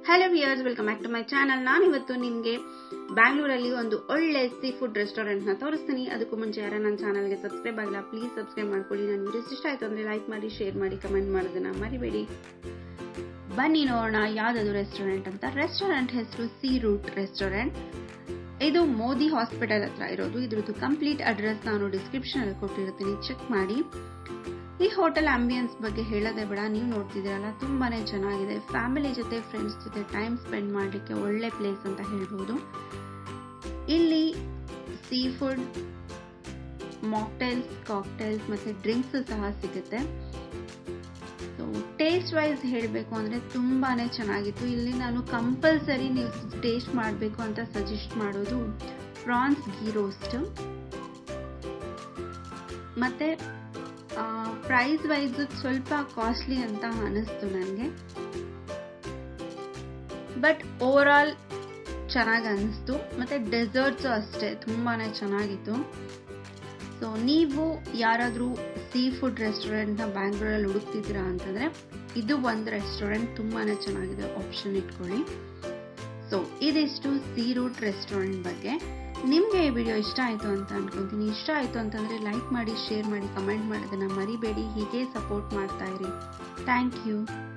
hello viewers welcome back to my channel ನಾನಿವತ್ತು ನಿಮಗೆ ಬ್ಯಾಂಗ್ಳೂರಲ್ಲಿ ಒಂದು ಒಳ್ಳೆ ಸೀ ಫುಡ್ ರೆಸ್ಟೋರೆಂಟ್ನ ತೋರಿಸ್ತೀನಿ ಅದಕ್ಕೂ ಮುಂಚೆ ಯಾರ ನನ್ನ ಚಾನಲ್ಗೆ ಸಬ್ಸ್ಕ್ರೈಬ್ ಆಗಿಲ್ಲ ಪ್ಲೀಸ್ ಸಬ್ಸ್ಕ್ರೈಬ್ ಮಾಡ್ಕೊಳ್ಳಿ ನನ್ನ ವಿಡಿಯೋಸ್ ಇಷ್ಟ ಆಯಿತು ಅಂದರೆ ಲೈಕ್ ಮಾಡಿ ಶೇರ್ ಮಾಡಿ ಕಮೆಂಟ್ ಮಾಡೋದನ್ನ ಮರಿಬೇಡಿ ಬನ್ನಿ ನೋಡೋಣ ಯಾವುದದು ರೆಸ್ಟೋರೆಂಟ್ ಅಂತ ರೆಸ್ಟೋರೆಂಟ್ ಹೆಸರು ಸಿ ರೂಟ್ ರೆಸ್ಟೋರೆಂಟ್ ಇದು ಮೋದಿ ಹಾಸ್ಪಿಟಲ್ ಹತ್ರ ಇರೋದು ಇದ್ರದ್ದು ಕಂಪ್ಲೀಟ್ ಅಡ್ರೆಸ್ ನಾನು ಡಿಸ್ಕ್ರಿಪ್ಷನ್ ಅಲ್ಲಿ ಕೊಟ್ಟಿರ್ತೀನಿ ಚೆಕ್ ಮಾಡಿ ಈ ಹೋಟೆಲ್ ಆಂಬಿಯನ್ಸ್ ಬಗ್ಗೆ ಹೇಳೋದೇ ಬೇಡ ನೀವು ನೋಡ್ತಿದ್ದೀರಲ್ಲ ತುಂಬಾನೇ ಚೆನ್ನಾಗಿದೆ ಫ್ಯಾಮಿಲಿ ಜೊತೆ ಫ್ರೆಂಡ್ಸ್ ಜೊತೆ ಟೈಮ್ ಸ್ಪೆಂಡ್ ಮಾಡಲಿಕ್ಕೆ ಒಳ್ಳೆ ಪ್ಲೇಸ್ ಅಂತ ಹೇಳ್ಬೋದು ಇಲ್ಲಿ ಸೀ ಫುಡ್ ಮಾಕ್ಟೈಲ್ಸ್ ಕಾಕ್ಟೈಲ್ಸ್ ಮತ್ತೆ ಡ್ರಿಂಕ್ಸ್ ಸಹ ಸಿಗುತ್ತೆ ಸೊ ಟೇಸ್ಟ್ ವೈಸ್ ಹೇಳಬೇಕು ಅಂದರೆ ತುಂಬಾನೇ ಚೆನ್ನಾಗಿತ್ತು ಇಲ್ಲಿ ನಾನು ಕಂಪಲ್ಸರಿ ನೀವು ಟೇಸ್ಟ್ ಮಾಡಬೇಕು ಅಂತ ಸಜೆಸ್ಟ್ ಮಾಡೋದು ಪ್ರಾನ್ಸ್ ಗೀ ರೋಸ್ಟ್ ಮತ್ತೆ ಪ್ರೈಸ್ ವೈಸ್ ಸ್ವಲ್ಪ ಕಾಸ್ಟ್ಲಿ ಅಂತ ಅನಿಸ್ತು ನನಗೆ ಬಟ್ ಓವರ್ ಆಲ್ ಚೆನ್ನಾಗಿ ಅನಿಸ್ತು ಮತ್ತೆ ಡೆಸರ್ಟ್ಸು ಅಷ್ಟೇ ತುಂಬಾನೇ ಚೆನ್ನಾಗಿತ್ತು ಸೊ ನೀವು ಯಾರಾದರೂ ಸೀ ಫುಡ್ ರೆಸ್ಟೋರೆಂಟ್ನ ಬ್ಯಾಂಗ್ಳೂರಲ್ಲಿ ಹುಡುಕ್ತಿದ್ದೀರಾ ಅಂತಂದರೆ ಇದು ಒಂದು ರೆಸ್ಟೋರೆಂಟ್ ತುಂಬಾ ಚೆನ್ನಾಗಿದೆ ಆಪ್ಷನ್ ಇಟ್ಕೊಳ್ಳಿ ಸೊ ಇದಿಷ್ಟು ಸೀ ರೂಟ್ ರೆಸ್ಟೋರೆಂಟ್ ಬಗ್ಗೆ ನಿಮಗೆ ಈ ವಿಡಿಯೋ ಇಷ್ಟ ಆಯಿತು ಅಂತ ಅನ್ಕೊಂತೀನಿ ಇಷ್ಟ ಆಯಿತು ಅಂತಂದರೆ ಲೈಕ್ ಮಾಡಿ ಶೇರ್ ಮಾಡಿ ಕಮೆಂಟ್ ಮಾಡೋದನ್ನು ಮರಿಬೇಡಿ ಹೀಗೆ ಸಪೋರ್ಟ್ ಮಾಡ್ತಾ ಇರಿ ಥ್ಯಾಂಕ್ ಯು